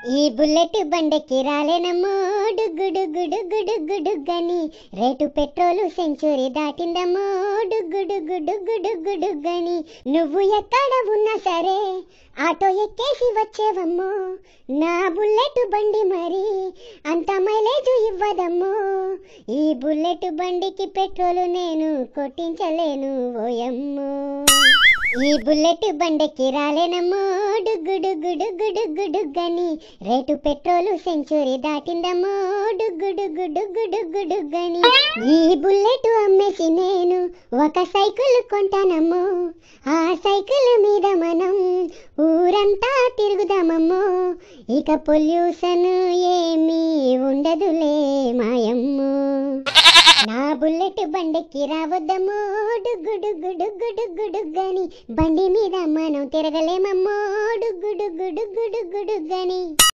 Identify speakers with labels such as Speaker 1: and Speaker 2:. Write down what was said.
Speaker 1: ఈ బుల్లెట్ బండెక్కి రాలేనమ్మో డుగ్గు డుగ్గు డుగ్గు డుగ్గు డుగ్గని రేటు పెట్రోలు సెంచురీ దాటిందమ్మో డుగ్గు డుగ్గు డుగ్గు డుగ్గు డుగ్గని నువ్వు ఎక్కడ ఉన్నా సరే ఆటో ఎక్కేసి వచ్చేవమ్మో నా బుల్లెట్ బండి మరి అంత మైలేజ్ ఇవ్వదమ్మో ఈ బుల్లెట్ బండికి పెట్రోలు నేను కొట్టించలేను ఓయమ్మో ఈ బుల్లెట్ బండెక్కి రాలేనమ్మో డుగ్గు డుగ్గు డుగ్గు డుగ్గు డుగ్గని రేటు పెట్రోలు సెంచురీ దాటిందమ్మో డుగ్గు డుగ్గు డుగ్గు డుగ్గు డుగ్గని ఈ బుల్లెట్ అమ్మేసి నేను ఒక సైకిల్ కొంటానమ్మో ఆ సైకిల్ మీద మనం ఊరంతా తిరుగుదామమ్మో ఇక పొల్యూషన్ ఏమీ ఉండదులే మాయమ్మో నా బుల్లెట్ బండెక్కి రావద్దమ్మో డుగ్గు డుగ్గు డుగ్గు డుగ్గు డుగ్గని బండి మీద మనం తిరగలేమమ్మో డుగ్గు డుగ్గు డుగ్గు డుగ్గు డుగ్గని